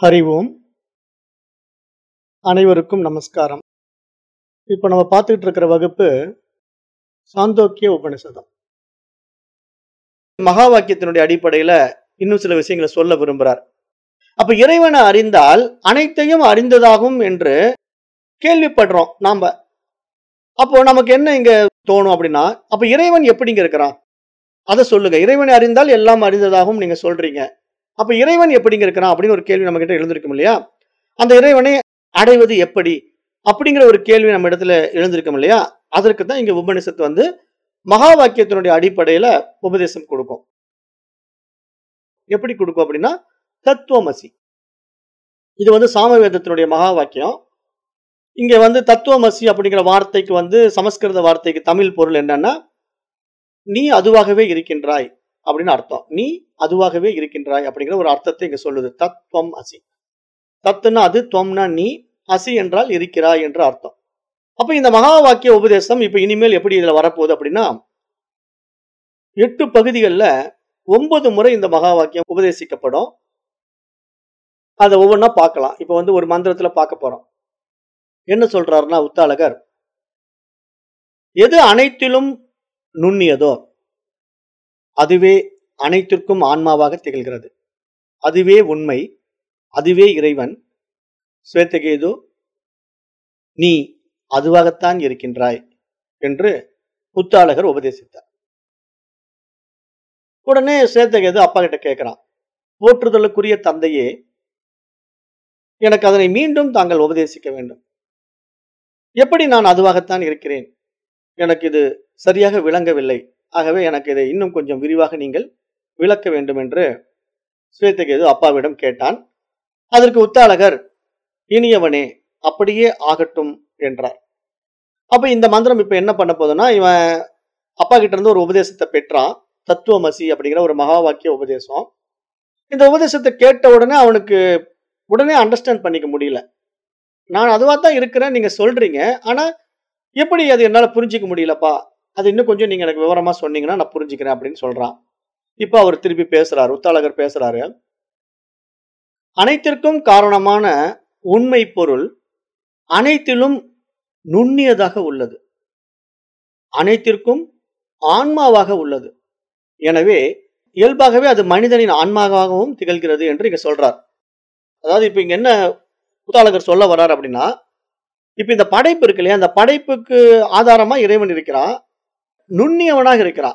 ஹரி ஓம் அனைவருக்கும் நமஸ்காரம் இப்போ நம்ம பார்த்துக்கிட்டு இருக்கிற வகுப்பு சாந்தோக்கிய உபனிஷதம் மகா வாக்கியத்தினுடைய அடிப்படையில இன்னும் சில விஷயங்களை சொல்ல விரும்புறார் அப்ப இறைவனை அறிந்தால் அனைத்தையும் அறிந்ததாகும் என்று கேள்விப்படுறோம் நாம அப்போ நமக்கு என்ன இங்க தோணும் அப்படின்னா அப்ப இறைவன் எப்படிங்க இருக்கிறான் அதை சொல்லுங்க இறைவனை அறிந்தால் எல்லாம் அறிந்ததாகவும் நீங்க சொல்றீங்க அப்ப இறைவன் எப்படிங்க இருக்கிறான் அப்படின்னு ஒரு கேள்வி நம்ம கிட்ட எழுந்திருக்கும் இல்லையா அந்த இறைவனை அடைவது எப்படி அப்படிங்கிற ஒரு கேள்வி நம்ம இடத்துல எழுந்திருக்கும் இல்லையா அதற்கு தான் இங்க உபனிஷத்து வந்து மகா வாக்கியத்தினுடைய அடிப்படையில உபதேசம் கொடுக்கும் எப்படி கொடுக்கும் அப்படின்னா தத்துவமசி இது வந்து சாமவேதத்தினுடைய மகா வாக்கியம் இங்க வந்து தத்துவமசி அப்படிங்கிற வார்த்தைக்கு வந்து சமஸ்கிருத வார்த்தைக்கு தமிழ் பொருள் என்னன்னா நீ அதுவாகவே இருக்கின்றாய் அப்படின்னு அர்த்தம் நீ அதுவாகவே இருக்கின்றாய் அப்படிங்கிற ஒரு அர்த்தத்தை இங்க சொல்லுது தத்துவம் அசி தத்துனா அது துவம்னா நீ அசி என்றால் இருக்கிறாய் என்று அர்த்தம் அப்ப இந்த மகா வாக்கிய உபதேசம் இப்ப இனிமேல் எப்படி இதுல வரப்போகுது அப்படின்னா எட்டு பகுதிகளில் ஒன்பது முறை இந்த மகா வாக்கியம் உபதேசிக்கப்படும் அதை ஒவ்வொன்றா பார்க்கலாம் இப்ப வந்து ஒரு மந்திரத்துல பார்க்க போறோம் என்ன சொல்றாருன்னா உத்தாளகர் எது அனைத்திலும் நுண்ணியதோ அதுவே அனைத்திற்கும் ஆன்மாவாக திகழ்கிறது அதுவே உண்மை அதுவே இறைவன் ஸ்வேத்தகேது நீ அதுவாகத்தான் இருக்கின்றாய் என்று புத்தாளகர் உபதேசித்தார் உடனே சேத்தகேது அப்பா கிட்ட கேட்கிறான் போற்றுதலுக்குரிய தந்தையே எனக்கு அதனை மீண்டும் தாங்கள் உபதேசிக்க வேண்டும் எப்படி நான் அதுவாகத்தான் இருக்கிறேன் எனக்கு இது சரியாக விளங்கவில்லை ஆகவே எனக்கு இதை இன்னும் கொஞ்சம் விரிவாக நீங்கள் விளக்க வேண்டும் என்று ஸ்வேத்தகேது அப்பாவிடம் கேட்டான் அதற்கு உத்தாளகர் இனியவனே அப்படியே ஆகட்டும் என்றார் அப்ப இந்த மந்திரம் இப்ப என்ன பண்ண போதுன்னா இவன் அப்பா கிட்ட இருந்து ஒரு உபதேசத்தை பெற்றான் தத்துவமசி அப்படிங்கிற ஒரு மகா வாக்கிய உபதேசம் இந்த உபதேசத்தை கேட்ட உடனே அவனுக்கு உடனே அண்டர்ஸ்டாண்ட் பண்ணிக்க முடியல நான் அதுவாக தான் இருக்கிறேன் நீங்க சொல்றீங்க ஆனா எப்படி அது என்னால புரிஞ்சிக்க முடியலப்பா அது இன்னும் கொஞ்சம் நீங்க எனக்கு விவரமா சொன்னீங்கன்னா நான் புரிஞ்சுக்கிறேன் அப்படின்னு சொல்றான் இப்போ அவர் திருப்பி பேசுறாரு உத்தாளகர் பேசுறாரு அனைத்திற்கும் காரணமான உண்மை பொருள் அனைத்திலும் நுண்ணியதாக உள்ளது அனைத்திற்கும் ஆன்மாவாக உள்ளது எனவே இயல்பாகவே அது மனிதனின் ஆன்மாவாகவும் திகழ்கிறது என்று இங்க சொல்றார் அதாவது இப்ப இங்க என்ன புத்தாளகர் சொல்ல வர்றார் அப்படின்னா இப்ப இந்த படைப்பு இருக்கு இல்லையா அந்த படைப்புக்கு ஆதாரமா இறைவன் இருக்கிறான் நுண்ணியவனாக இருக்கிறான்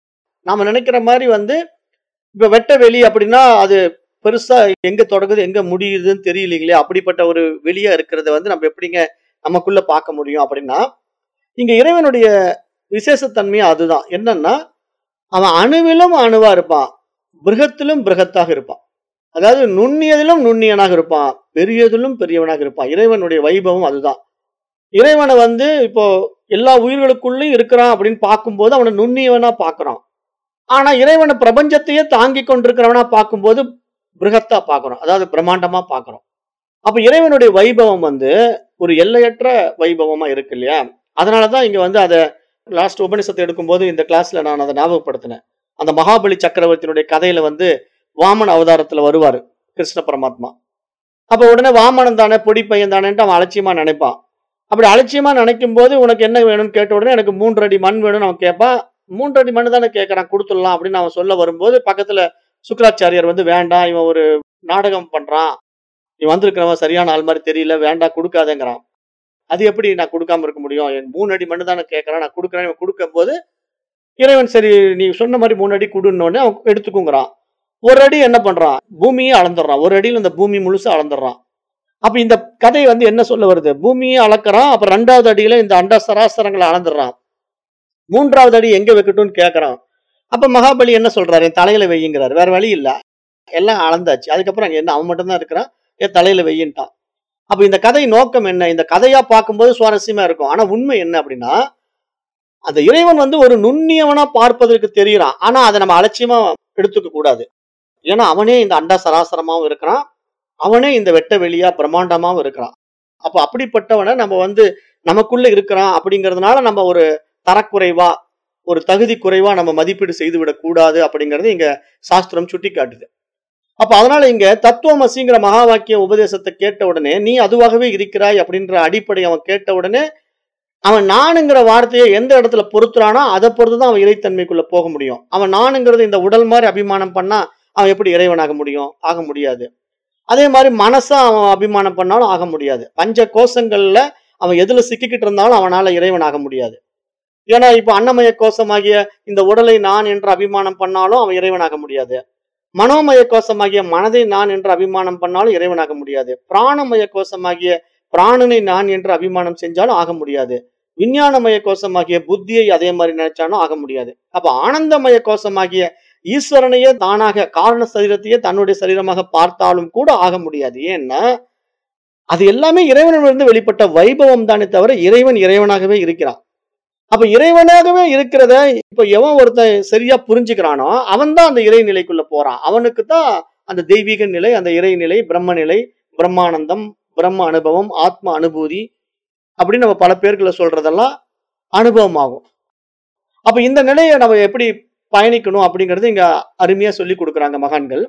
நாம நினைக்கிற மாதிரி வந்து இப்ப வெட்ட வெளி அப்படின்னா அது பெருசா எங்க தொடங்குது எங்க முடியுதுன்னு தெரியலீங்களே அப்படிப்பட்ட ஒரு வெளியா இருக்கிறத வந்து நம்ம எப்படிங்க நமக்குள்ள பார்க்க முடியும் அப்படின்னா இங்க இறைவனுடைய விசேஷத்தன்மையும் அதுதான் என்னன்னா அவன் அணுவிலும் அணுவா இருப்பான் பிருகத்திலும் பிருகத்தாக இருப்பான் அதாவது நுண்ணியதிலும் நுண்ணியனாக இருப்பான் பெரியதிலும் பெரியவனாக இருப்பான் இறைவனுடைய வைபவம் அதுதான் இறைவனை வந்து இப்போ எல்லா உயிர்களுக்குள்ளயும் இருக்கிறான் அப்படின்னு பார்க்கும்போது அவனை நுண்ணியவனா பார்க்கறான் ஆனா இறைவனை பிரபஞ்சத்தையே தாங்கி கொண்டிருக்கிறவனா பார்க்கும்போது பிருகத்தா பார்க்கறோம் அதாவது பிரம்மாண்டமா பார்க்கறோம் அப்ப இறைவனுடைய வைபவம் வந்து ஒரு எல்லையற்ற வைபவமா இருக்கு இல்லையா அதனாலதான் இங்க வந்து அதை லாஸ்ட் உபனிஷத்தை எடுக்கும்போது இந்த கிளாஸ்ல நான் அதை ஞாபகப்படுத்தினேன் அந்த மகாபலி சக்கரவர்த்தியினுடைய கதையில வந்து வாமன் அவதாரத்துல வருவாரு கிருஷ்ண பரமாத்மா அப்ப உடனே வாமனன் தானே பொடி பையன் தானேன்ட்டு அவன் அலட்சியமா நினைப்பான் அப்படி அலட்சியமா நினைக்கும் போது உனக்கு என்ன வேணும்னு கேட்ட உடனே எனக்கு மூன்று அடி மண் வேணும்னு அவன் கேட்பான் மூன்று அடி மண் தானே கேட்கறான் கொடுத்துடலாம் அப்படின்னு அவன் சொல்ல வரும்போது பக்கத்துல சுக்கராச்சாரியார் வந்து வேண்டாம் இவன் ஒரு நாடகம் பண்றான் இவன் வந்திருக்கிறவன் சரியான ஆள் மாதிரி தெரியல வேண்டாம் கொடுக்காதேங்கிறான் அது எப்படி நான் கொடுக்காம இருக்க முடியும் என் மூணு அடி மண்ணு தானே கேட்கறான் நான் கொடுக்குறேன் இவன் கொடுக்கும் போது இறைவன் சரி நீ சொன்ன மாதிரி மூணு அடி கொடுன்னு உடனே அவன் எடுத்துக்குங்கிறான் ஒரு அடி என்ன பண்றான் பூமியை அளந்துடுறான் ஒரு அடியில் இந்த பூமி முழுசா அளந்துடுறான் அப்ப இந்த கதை வந்து என்ன சொல்ல வருது பூமியை அளக்குறான் அப்புறம் ரெண்டாவது அடியில இந்த அண்ட சராசரங்களை அளந்துடுறான் மூன்றாவது அடி எங்க வைக்கட்டும்னு கேட்கறான் அப்ப மகாபலி என்ன சொல்றாரு என் தலையில வையுங்கிறாரு வேற வழி இல்ல எல்லாம் அளந்தாச்சு அதுக்கப்புறம் அங்க என்ன அவன் மட்டும்தான் இருக்கிறான் என் தலையில வையின்ட்டான் அப்ப இந்த கதை நோக்கம் என்ன இந்த கதையா பார்க்கும்போது சுவாரஸ்யமா இருக்கும் ஆனா உண்மை என்ன அப்படின்னா அந்த இறைவன் வந்து ஒரு நுண்ணியவனா பார்ப்பதற்கு தெரியுறான் ஆனா அதை நம்ம அலட்சியமா எடுத்துக்க கூடாது ஏன்னா அவனே இந்த அண்ட சராசரமாவும் இருக்கிறான் அவனே இந்த வெட்ட வெளியா பிரம்மாண்டமாவும் இருக்கிறான் அப்ப அப்படிப்பட்டவனை நம்ம வந்து நமக்குள்ள இருக்கிறான் அப்படிங்கிறதுனால நம்ம ஒரு தரக்குறைவா ஒரு தகுதி குறைவா நம்ம மதிப்பீடு செய்து விடக்கூடாது அப்படிங்கறது இங்க சாஸ்திரம் சுட்டி காட்டுது அப்ப அதனால இங்க தத்துவமசிங்கிற மகா வாக்கிய உபதேசத்தை கேட்ட உடனே நீ அதுவாகவே இருக்கிறாய் அப்படின்ற அடிப்படை அவன் கேட்ட உடனே அவன் நானுங்கிற வார்த்தையை எந்த இடத்துல பொருத்துறானோ அதை பொறுத்து தான் அவன் இறைத்தன்மைக்குள்ள போக முடியும் அவன் நானுங்கிறது இந்த உடல் மாதிரி அபிமானம் பண்ணா அவன் எப்படி இறைவனாக முடியும் ஆக முடியாது அதே மாதிரி மனசா அவன் அபிமானம் பண்ணாலும் ஆக முடியாது பஞ்ச கோஷங்கள்ல அவன் எதுல சிக்கிக்கிட்டு இருந்தாலும் அவனால இறைவன் ஆக முடியாது ஏன்னா இப்ப அன்னமய கோஷமாகிய இந்த உடலை நான் என்று அபிமானம் பண்ணாலும் அவன் இறைவனாக முடியாது மனோமய கோஷமாகிய மனதை நான் என்று அபிமானம் பண்ணாலும் இறைவனாக முடியாது பிராணமய கோஷமாகிய பிராணனை நான் என்று அபிமானம் செஞ்சாலும் ஆக முடியாது விஞ்ஞானமய கோஷமாகிய புத்தியை அதே மாதிரி நினைச்சாலும் ஆக முடியாது அப்ப ஆனந்தமய கோஷமாகிய ஈஸ்வரனையே தானாக காரண சரீரத்தையே தன்னுடைய சரீரமாக பார்த்தாலும் கூட ஆக முடியாது ஏன்னா அது எல்லாமே இறைவனிடமிருந்து வெளிப்பட்ட வைபவம் தானே தவிர இறைவன் இறைவனாகவே இருக்கிறான் அப்ப இறைவனாகவே இருக்கிறத இப்ப எவன் ஒருத்தன் சரியா புரிஞ்சுக்கிறானோ அவன் தான் அந்த இறைநிலைக்குள்ள போறான் அவனுக்கு தான் அந்த தெய்வீக நிலை அந்த இறைநிலை பிரம்ம நிலை பிரம்மானந்தம் பிரம்ம அனுபவம் ஆத்ம அனுபூதி அப்படின்னு நம்ம பல பேர்களை சொல்றதெல்லாம் அனுபவம் ஆகும் அப்ப இந்த நிலையை நம்ம எப்படி பயணிக்கணும் அப்படிங்கறது இங்க அருமையா சொல்லி கொடுக்குறாங்க மகான்கள்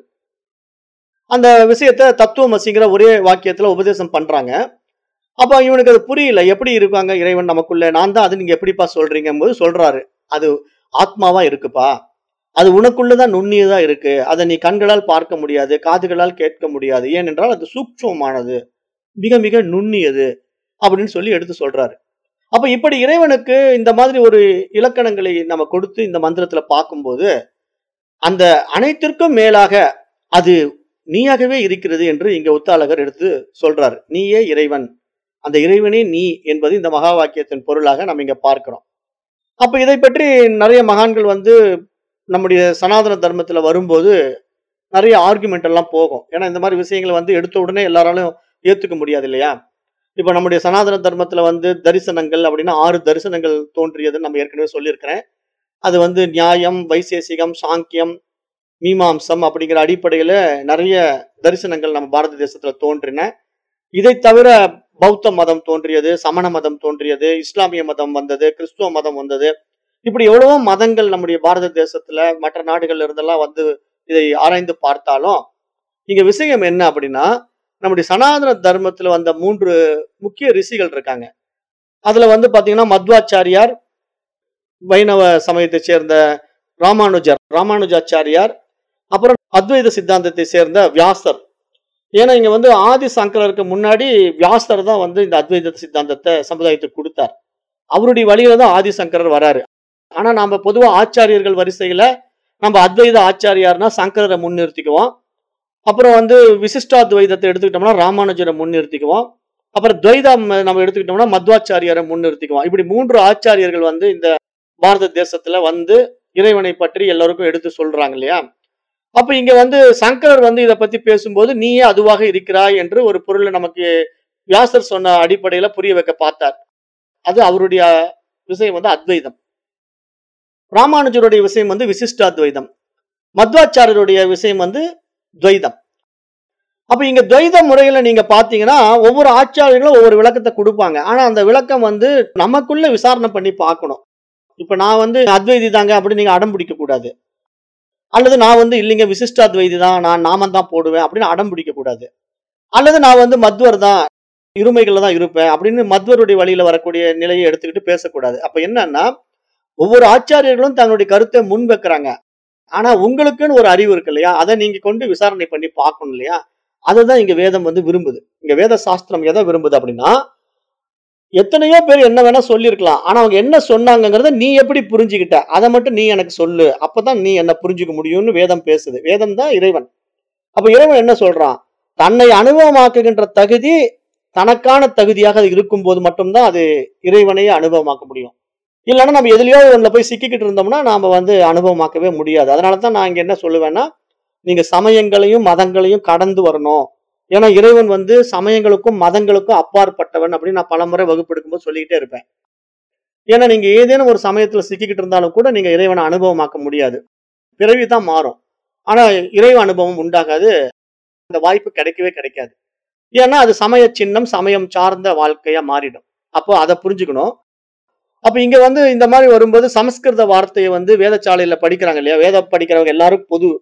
அந்த விஷயத்த தத்துவமசிங்கிற ஒரே வாக்கியத்துல உபதேசம் பண்றாங்க அப்ப இவனுக்கு அது புரியல எப்படி இருக்காங்க இறைவன் நமக்குள்ள நான் தான் அது நீங்க எப்படிப்பா சொல்றீங்க போது சொல்றாரு அது ஆத்மாவா இருக்குப்பா அது உனக்குள்ளதான் நுண்ணியதா இருக்கு அதை நீ கண்களால் பார்க்க முடியாது காதுகளால் கேட்க முடியாது ஏனென்றால் அது சூக்ஷ்மமானது மிக மிக நுண்ணியது அப்படின்னு சொல்லி எடுத்து சொல்றாரு அப்ப இப்படி இறைவனுக்கு இந்த மாதிரி ஒரு இலக்கணங்களை நம்ம கொடுத்து இந்த மந்திரத்துல பார்க்கும்போது அந்த அனைத்திற்கும் மேலாக அது நீயாகவே இருக்கிறது என்று இங்க உத்தாலகர் எடுத்து சொல்றாரு நீயே இறைவன் அந்த இறைவனே நீ என்பது இந்த மகா வாக்கியத்தின் பொருளாக நம்ம இங்க பார்க்கிறோம் அப்ப இதை பற்றி நிறைய மகான்கள் வந்து நம்முடைய சனாதன தர்மத்துல வரும்போது நிறைய ஆர்குமெண்ட் எல்லாம் போகும் ஏன்னா இந்த மாதிரி விஷயங்களை வந்து எடுத்த உடனே எல்லாராலும் ஏத்துக்க முடியாது இல்லையா இப்ப நம்முடைய சனாதன தர்மத்துல வந்து தரிசனங்கள் அப்படின்னா ஆறு தரிசனங்கள் தோன்றியதுன்னு நம்ம ஏற்கனவே சொல்லியிருக்கிறேன் அது வந்து நியாயம் வைசேசிகம் சாங்கியம் மீமாம்சம் அப்படிங்கிற அடிப்படையில நிறைய தரிசனங்கள் நம்ம பாரத தேசத்துல தோன்றின இதை தவிர பௌத்த மதம் தோன்றியது சமண மதம் தோன்றியது இஸ்லாமிய மதம் வந்தது கிறிஸ்துவ மதம் வந்தது இப்படி எவ்வளவோ மதங்கள் நம்முடைய பாரத தேசத்துல மற்ற நாடுகள்ல இருந்தெல்லாம் வந்து இதை ஆராய்ந்து பார்த்தாலும் இங்க விஷயம் என்ன அப்படின்னா நம்முடைய சனாதன தர்மத்துல வந்த மூன்று முக்கிய ரிஷிகள் இருக்காங்க அதுல வந்து பாத்தீங்கன்னா மத்வாச்சாரியார் வைணவ சமயத்தை சேர்ந்த ராமானுஜர் ராமானுஜாச்சாரியார் அப்புறம் அத்வைத சித்தாந்தத்தை சேர்ந்த வியாசர் ஏன்னா இங்க வந்து ஆதி சங்கரருக்கு முன்னாடி வியாசர் தான் வந்து இந்த அத்வைத சித்தாந்தத்தை சமுதாயத்துக்கு கொடுத்தார் அவருடைய வழியில தான் ஆதிசங்கரர் வராரு ஆனா நாம பொதுவா ஆச்சாரியர்கள் வரிசையில நம்ம அத்வைத ஆச்சாரியார்னா சங்கரரை முன்னிறுத்திக்குவோம் அப்புறம் வந்து விசிஷ்டாத்வைதத்தை எடுத்துக்கிட்டோம்னா ராமானுஜரை முன்னிறுத்திக்குவோம் அப்புறம் துவைதம் நம்ம எடுத்துக்கிட்டோம்னா மத்வாச்சாரியாரை முன்னிறுத்திக்குவோம் இப்படி மூன்று ஆச்சாரியர்கள் வந்து இந்த பாரத தேசத்துல வந்து இறைவனை பற்றி எல்லாருக்கும் எடுத்து சொல்றாங்க இல்லையா அப்ப இங்க வந்து சங்கரர் வந்து இதை பத்தி பேசும்போது நீயே அதுவாக இருக்கிறாய் என்று ஒரு பொருளை நமக்கு வியாசர் சொன்ன அடிப்படையில புரிய வைக்க பார்த்தார் அது அவருடைய விஷயம் வந்து அத்வைதம் ராமானுஜருடைய விஷயம் வந்து விசிஷ்டாத்வைதம் மத்வாச்சாரியருடைய விஷயம் வந்து துவைதம் அப்ப இங்க துவைத முறையில நீங்க பாத்தீங்கன்னா ஒவ்வொரு ஆச்சாரியர்களும் ஒவ்வொரு விளக்கத்தை கொடுப்பாங்க ஆனா அந்த விளக்கம் வந்து நமக்குள்ள விசாரணை பண்ணி பார்க்கணும் இப்ப நான் வந்து அத்வைதி தாங்க அப்படி நீங்க அடம் பிடிக்க கூடாது அல்லது நான் வந்து இல்லைங்க விசிஷ்டாத்வைதி தான் நான் நாமம் தான் போடுவேன் அப்படின்னு அடம் பிடிக்க கூடாது அல்லது நான் வந்து மத்வர் தான் இருமைகள்ல தான் இருப்பேன் அப்படின்னு மத்வருடைய வழியில வரக்கூடிய நிலையை எடுத்துக்கிட்டு பேசக்கூடாது அப்ப என்னன்னா ஒவ்வொரு ஆச்சாரியர்களும் தங்களுடைய கருத்தை முன் வைக்கிறாங்க ஆனா உங்களுக்குன்னு ஒரு அறிவு இருக்கு இல்லையா அதை நீங்க கொண்டு விசாரணை பண்ணி பார்க்கணும் இல்லையா அதுதான் இங்க வேதம் வந்து விரும்புது இங்க வேத சாஸ்திரம் எதை விரும்புது அப்படின்னா எத்தனையோ பேர் என்ன வேணா சொல்லியிருக்கலாம் ஆனா அவங்க என்ன சொன்னாங்கங்கிறத நீ எப்படி புரிஞ்சுக்கிட்ட அதை மட்டும் நீ எனக்கு சொல்லு அப்பதான் நீ என்ன புரிஞ்சுக்க முடியும்னு வேதம் பேசுது வேதம் தான் இறைவன் அப்ப இறைவன் என்ன சொல்றான் தன்னை அனுபவமாக்குகின்ற தகுதி தனக்கான தகுதியாக அது இருக்கும்போது மட்டும்தான் அது இறைவனையே அனுபவமாக்க முடியும் இல்லைன்னா நம்ம எதுலயோ ஒண்ணுல போய் சிக்கிக்கிட்டு இருந்தோம்னா நாம வந்து அனுபவமாக்கவே முடியாது அதனால தான் நான் இங்க என்ன சொல்லுவேன்னா நீங்க சமயங்களையும் மதங்களையும் கடந்து வரணும் ஏன்னா இறைவன் வந்து சமயங்களுக்கும் மதங்களுக்கும் அப்பாற்பட்டவன் அப்படின்னு நான் பலமுறை வகுப்பு எடுக்கும்போது சொல்லிக்கிட்டே இருப்பேன் ஏன்னா நீங்க ஏதேனும் ஒரு சமயத்துல சிக்கிக்கிட்டு இருந்தாலும் கூட நீங்க இறைவனை அனுபவமாக்க முடியாது பிறவி தான் மாறும் ஆனா இறைவ அனுபவம் உண்டாகாது அந்த வாய்ப்பு கிடைக்கவே கிடைக்காது ஏன்னா அது சமய சின்னம் சமயம் சார்ந்த வாழ்க்கையா மாறிடும் அப்போ அதை புரிஞ்சுக்கணும் அப்ப இங்க வந்து இந்த மாதிரி வரும்போது சமஸ்கிருத வார்த்தையை வந்து வேதச்சாலையில படிக்கிறாங்க இல்லையா வேதம் படிக்கிறவங்க எல்லாரும் பொது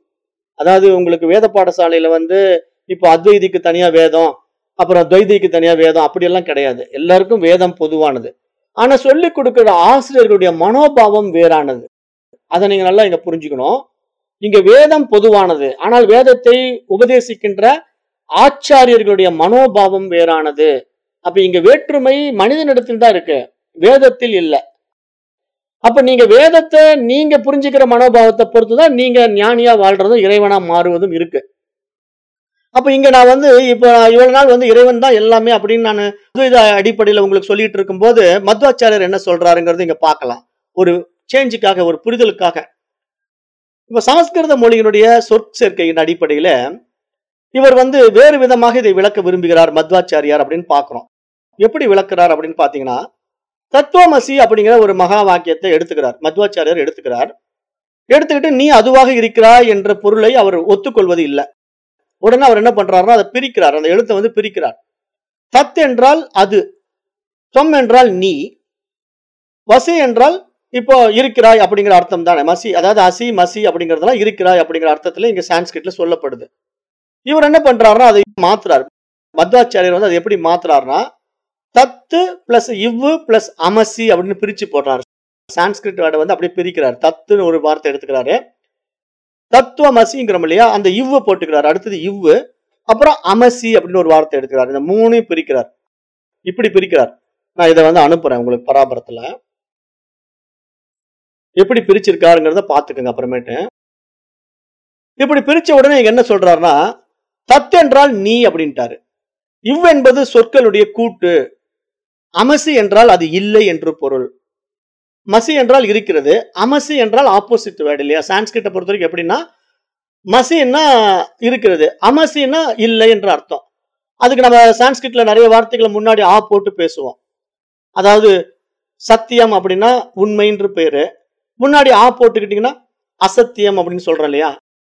அதாவது உங்களுக்கு வேத பாடசாலையில வந்து இப்போ அத்வைதிக்கு தனியா வேதம் அப்புறம் துவைதிக்கு தனியா வேதம் அப்படியெல்லாம் கிடையாது எல்லாருக்கும் வேதம் பொதுவானது ஆனா சொல்லி கொடுக்கிற ஆசிரியர்களுடைய மனோபாவம் வேறானது அதை நீங்க நல்லா இங்க புரிஞ்சுக்கணும் இங்க வேதம் பொதுவானது ஆனால் வேதத்தை உபதேசிக்கின்ற ஆச்சாரியர்களுடைய மனோபாவம் வேறானது அப்ப இங்க வேற்றுமை மனிதனிடத்தில் தான் இருக்கு வேதத்தில் இல்ல அப்ப நீங்க வேதத்தை நீங்க புரிஞ்சுக்கிற மனோபாவத்தை பொறுத்துதான் நீங்க ஞானியா வாழ்றதும் இறைவனா மாறுவதும் இருக்கு அப்ப இங்க நான் வந்து இப்ப இவ்வளவு நாள் வந்து இறைவன் தான் எல்லாமே அப்படின்னு நான் அத்வைத அடிப்படையில உங்களுக்கு சொல்லிட்டு இருக்கும்போது மத்வாச்சாரியர் என்ன சொல்றாருங்கிறது இங்க பார்க்கலாம் ஒரு சேஞ்சுக்காக ஒரு புரிதலுக்காக இப்ப சமஸ்கிருத மொழியினுடைய சொற்சேர்க்கையின் அடிப்படையில இவர் வந்து வேறு விதமாக இதை விளக்க விரும்புகிறார் மத்வாச்சாரியார் அப்படின்னு பார்க்கிறோம் எப்படி விளக்குறார் அப்படின்னு பாத்தீங்கன்னா தத்துவமசி அப்படிங்கிற ஒரு மகா வாக்கியத்தை எடுத்துக்கிறார் மத்வாச்சாரியார் எடுத்துக்கிறார் எடுத்துக்கிட்டு நீ அதுவாக இருக்கிறாய் என்ற பொருளை அவர் ஒத்துக்கொள்வது இல்லை உடனே அவர் என்ன பண்றாருன்னா அதை பிரிக்கிறார் அந்த எழுத்தை வந்து பிரிக்கிறார் தத் என்றால் அது தொம் என்றால் நீ வசி என்றால் இப்போ இருக்கிறாய் அப்படிங்கிற அர்த்தம் தானே மசி அதாவது அசி மசி அப்படிங்கறதெல்லாம் இருக்கிறாய் அப்படிங்கிற அர்த்தத்துல இங்க சான்ஸ்கிரிட்ல சொல்லப்படுது இவர் என்ன பண்றாருன்னா அதை மாத்துறாரு மத்வாச்சாரியர் வந்து அதை எப்படி மாத்துறாருன்னா தத்து பிளஸ் இவ்வு பிளஸ் அமசி அப்படின்னு பிரிச்சு போடுறாரு சான்ஸ்கிரிட் வேர்டை வந்து அப்படியே பிரிக்கிறார் தத்துன்னு ஒரு வார்த்தை எடுத்துக்கிறாரு தத்துவமசிங்கிறோம் இல்லையா அந்த இவ்வு போட்டுக்கிறார் அடுத்தது இவ்வு அப்புறம் அமசி அப்படின்னு ஒரு வார்த்தை எடுக்கிறார் இந்த மூணையும் பிரிக்கிறார் இப்படி பிரிக்கிறார் நான் இதை வந்து அனுப்புறேன் உங்களுக்கு பராபரத்துல எப்படி பிரிச்சிருக்காருங்கிறத பாத்துக்கோங்க அப்புறமேட்டு இப்படி பிரிச்ச உடனே இங்க என்ன சொல்றாருன்னா தத் என்றால் நீ அப்படின்ட்டாரு இவ் என்பது சொற்களுடைய கூட்டு அமசி என்றால் அது இல்லை என்று பொருள் மசி என்றால் இருக்கிறது அமசி என்றால் ஆப்போசிட் வேர்டு இல்லையா சான்ஸ்கிரிட்டை பொறுத்த வரைக்கும் எப்படின்னா மசின்னா இருக்கிறது அமசின்னா இல்லை என்ற அர்த்தம் அதுக்கு நம்ம சான்ஸ்கிரிட்ல நிறைய வார்த்தைகளை முன்னாடி ஆ போட்டு பேசுவோம் அதாவது சத்தியம் அப்படின்னா உண்மைன்ற பேரு முன்னாடி ஆ போட்டுக்கிட்டீங்கன்னா அசத்தியம் அப்படின்னு சொல்றோம் இல்லையா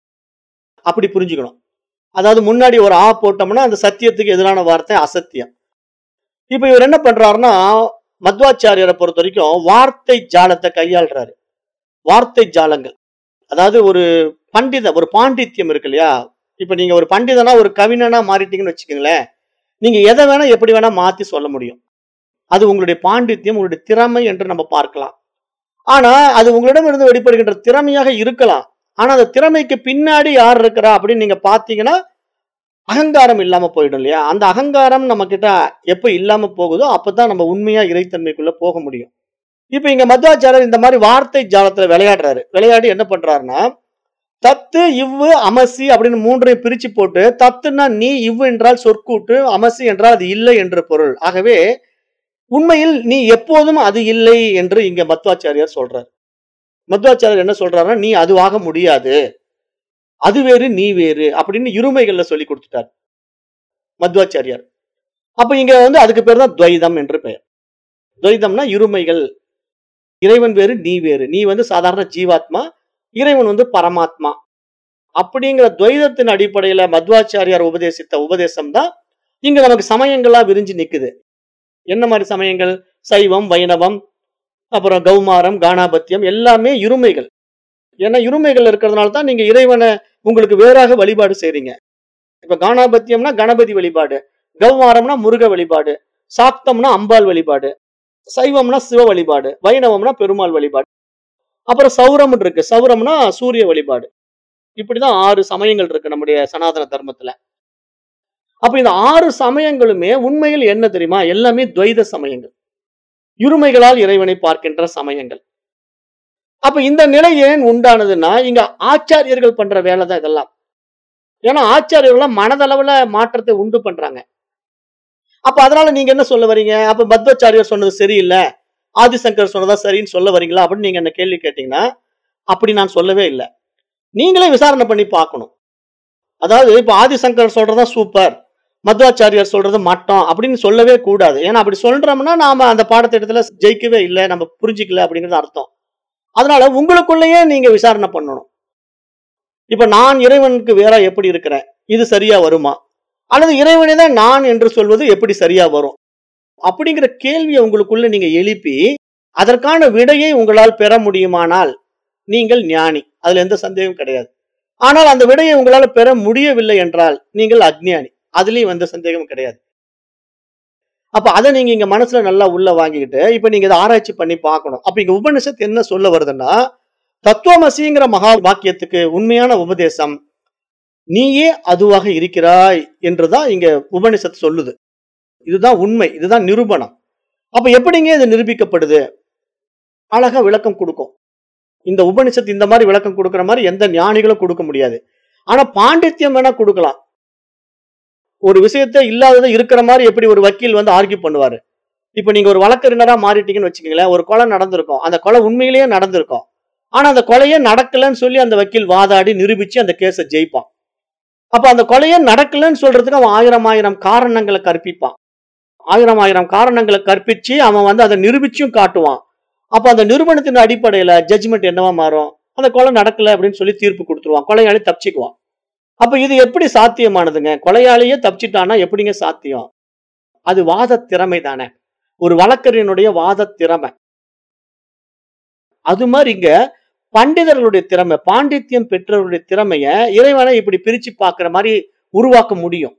அப்படி புரிஞ்சுக்கணும் அதாவது முன்னாடி ஒரு ஆ போட்டோம்னா அந்த சத்தியத்துக்கு எதிரான வார்த்தை அசத்தியம் இப்ப இவர் என்ன பண்றாருன்னா மத்வாச்சாரியரை பொறுத்த வரைக்கும் வார்த்தை ஜாலத்தை கையாளுறாரு வார்த்தை ஜாலங்கள் அதாவது ஒரு பண்டித ஒரு பாண்டித்யம் இருக்கு இல்லையா இப்ப நீங்க ஒரு பண்டிதனா ஒரு கவிஞனா மாறிட்டீங்கன்னு வச்சுக்கோங்களேன் நீங்க எதை வேணா எப்படி வேணா மாத்தி சொல்ல முடியும் அது உங்களுடைய பாண்டித்யம் உங்களுடைய திறமை என்று நம்ம பார்க்கலாம் ஆனா அது உங்களிடம் இருந்து வெளிப்படுகின்ற திறமையாக இருக்கலாம் ஆனா அந்த திறமைக்கு பின்னாடி யார் இருக்கிறா அப்படின்னு நீங்க பாத்தீங்கன்னா அகங்காரம் இல்லாம போயிடும் இல்லையா அந்த அகங்காரம் நம்ம கிட்ட எப்ப இல்லாம போகுதோ அப்பதான் நம்ம உண்மையா இறைத்தன்மைக்குள்ள போக முடியும் இப்ப இங்க மத்வாச்சாரர் இந்த மாதிரி வார்த்தை ஜாலத்துல விளையாடுறாரு விளையாடி என்ன பண்றாருன்னா தத்து இவ்வு அமசி அப்படின்னு மூன்றையும் பிரிச்சு போட்டு தத்துன்னா நீ இவ்வு என்றால் சொற்கூட்டு அமசி என்றால் அது இல்லை என்று பொருள் ஆகவே உண்மையில் நீ எப்போதும் அது இல்லை என்று இங்க மத்வாச்சாரியார் சொல்றார் மத்வாச்சாரியர் என்ன சொல்றாருன்னா நீ அதுவாக முடியாது அது வேறு நீ வேறு அப்படின்னு இருமைகள்ல சொல்லி கொடுத்துட்டார் மத்வாச்சாரியார் அப்ப இங்க வந்து அதுக்கு பேர் தான் துவைதம் என்று பெயர் துவைதம்னா இருமைகள் இறைவன் வேறு நீ வேறு நீ வந்து சாதாரண ஜீவாத்மா இறைவன் வந்து பரமாத்மா அப்படிங்கிற துவைதத்தின் அடிப்படையில மத்வாச்சாரியார் உபதேசித்த உபதேசம் தான் இங்க நமக்கு சமயங்களா விரிஞ்சு நிக்குது என்ன மாதிரி சமயங்கள் சைவம் வைணவம் அப்புறம் கௌமாரம் கானாபத்தியம் எல்லாமே இருமைகள் ஏன்னா இருமைகள் இருக்கிறதுனால தான் நீங்க இறைவனை உங்களுக்கு வேறாக வழிபாடு செய்றீங்க இப்ப கானாபத்தியம்னா கணபதி வழிபாடு கௌமாரம்னா முருக வழிபாடு சாக்தம்னா அம்பாள் வழிபாடு சைவம்னா சிவ வழிபாடு வைணவம்னா பெருமாள் வழிபாடு அப்புறம் சௌரம் இருக்கு சௌரம்னா சூரிய வழிபாடு இப்படிதான் ஆறு சமயங்கள் இருக்கு நம்முடைய சனாதன தர்மத்துல அப்ப இந்த ஆறு சமயங்களுமே உண்மையில் என்ன தெரியுமா எல்லாமே துவைத சமயங்கள் இருமைகளால் இறைவனை பார்க்கின்ற சமயங்கள் அப்ப இந்த நிலை ஏன் உண்டானதுன்னா இங்க ஆச்சாரியர்கள் பண்ற வேலை தான் இதெல்லாம் ஏன்னா ஆச்சாரியர்கள் மனதளவுல மாற்றத்தை உண்டு பண்றாங்க அப்ப அதனால நீங்க என்ன சொல்ல வரீங்க அப்ப பத்வாச்சாரியர் சொன்னது சரியில்லை ஆதிசங்கர் சொன்னதா சரின்னு சொல்ல வரீங்களா அப்படின்னு நீங்க என்ன கேள்வி கேட்டீங்கன்னா அப்படி நான் சொல்லவே இல்லை நீங்களே விசாரணை பண்ணி பார்க்கணும் அதாவது இப்ப ஆதிசங்கர் சொல்றதா சூப்பர் மத்வாச்சாரியார் சொல்றது மட்டம் அப்படின்னு சொல்லவே கூடாது ஏன்னா அப்படி சொல்றோம்னா நாம அந்த பாடத்திட்டத்துல ஜெயிக்கவே இல்லை நம்ம புரிஞ்சிக்கல அப்படிங்கிறது அர்த்தம் அதனால உங்களுக்குள்ளேயே நீங்க விசாரணை பண்ணணும் இப்ப நான் இறைவனுக்கு வேற எப்படி இருக்கிறேன் இது சரியா வருமா அல்லது இறைவனே தான் நான் என்று சொல்வது எப்படி சரியா வரும் அப்படிங்கிற கேள்வியை உங்களுக்குள்ள நீங்க எழுப்பி அதற்கான விடையை உங்களால் பெற முடியுமானால் நீங்கள் ஞானி அதுல எந்த சந்தேகம் கிடையாது ஆனால் அந்த விடையை உங்களால பெற முடியவில்லை என்றால் நீங்கள் அக்ஞானி அதுலயும் எந்த சந்தேகமும் கிடையாது அப்ப அதை நீங்க இங்க மனசுல நல்லா உள்ள வாங்கிக்கிட்டு இப்ப நீங்க இதை ஆராய்ச்சி பண்ணி பார்க்கணும் அப்ப இங்க உபனிஷத் என்ன சொல்ல வருதுன்னா தத்துவமசிங்கிற மகா வாக்கியத்துக்கு உண்மையான உபதேசம் நீயே அதுவாக இருக்கிறாய் என்றுதான் இங்க உபனிஷத் சொல்லுது இதுதான் உண்மை இதுதான் நிரூபணம் அப்ப எப்படிங்க இது நிரூபிக்கப்படுது அழகா விளக்கம் கொடுக்கும் இந்த உபனிஷத் இந்த மாதிரி விளக்கம் கொடுக்கிற மாதிரி எந்த ஞானிகளும் கொடுக்க முடியாது ஆனா பாண்டித்யம் வேணா கொடுக்கலாம் ஒரு விஷயத்த இல்லாததை இருக்கிற மாதிரி எப்படி ஒரு வக்கீல் வந்து ஆர்கியூ பண்ணுவாரு இப்ப நீங்க ஒரு வழக்கறிஞரா மாறிட்டீங்கன்னு வச்சுக்கீங்களேன் ஒரு கொலை நடந்திருக்கும் அந்த கொலை உண்மையிலேயே நடந்திருக்கும் ஆனா அந்த கொலையே நடக்கலன்னு சொல்லி அந்த வக்கீல் வாதாடி நிரூபிச்சு அந்த கேஸை ஜெயிப்பான் அப்ப அந்த கொலையே நடக்கலன்னு சொல்றதுக்கு அவன் ஆயிரம் ஆயிரம் காரணங்களை கற்பிப்பான் ஆயிரம் ஆயிரம் காரணங்களை கற்பிச்சு அவன் வந்து அதை நிரூபிச்சும் காட்டுவான் அப்ப அந்த நிரூபணத்தின் அடிப்படையில ஜட்ஜ்மெண்ட் என்னவா மாறும் அந்த கொலை நடக்கல அப்படின்னு சொல்லி தீர்ப்பு கொடுத்துருவான் கொலையாளி தப்பிச்சுக்குவான் அப்ப இது எப்படி சாத்தியமானதுங்க கொலையாளியே தப்பிச்சிட்டானா எப்படிங்க சாத்தியம் அது வாத திறமை தானே ஒரு வழக்கறிஞனுடைய வாத திறமை அது மாதிரி இங்க பண்டிதர்களுடைய திறமை பாண்டித்யம் பெற்றவருடைய திறமைய இறைவனை இப்படி பிரிச்சு பார்க்கிற மாதிரி உருவாக்க முடியும்